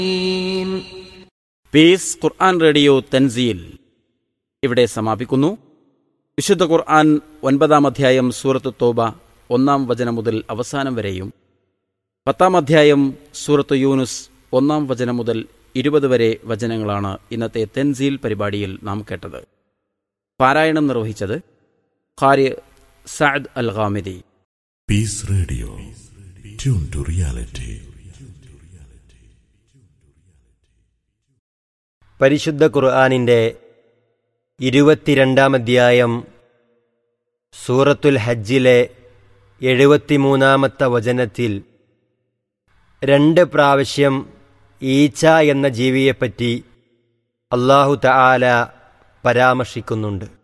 Piece ഖുർആൻ radio തൻസീൽ ഇവിടെ സമാപിക്കുന്നു വിശുദ്ധ ഖുർആൻ ഒൻപതാം അധ്യായം സൂറത്ത് തോബ ഒന്നാം വചനം മുതൽ അവസാനം വരെയും പത്താം അധ്യായം സൂറത്ത് യൂനുസ് ഒന്നാം വചനം മുതൽ ഇരുപത് വരെ വചനങ്ങളാണ് ഇന്നത്തെ തെൻസീൽ പരിപാടിയിൽ നാം കേട്ടത് പാരായണം നിർവഹിച്ചത് Qari Saad Al Ghamidi Peace Radio. Tune to reality. പരിശുദ്ധ ഖുർആാനിൻ്റെ ഇരുപത്തിരണ്ടാം അധ്യായം സൂറത്തുൽ ഹജ്ജിലെ എഴുപത്തിമൂന്നാമത്തെ വചനത്തിൽ രണ്ട് പ്രാവശ്യം ഈച്ച എന്ന ജീവിയെപ്പറ്റി അള്ളാഹു തആല പരാമർശിക്കുന്നുണ്ട്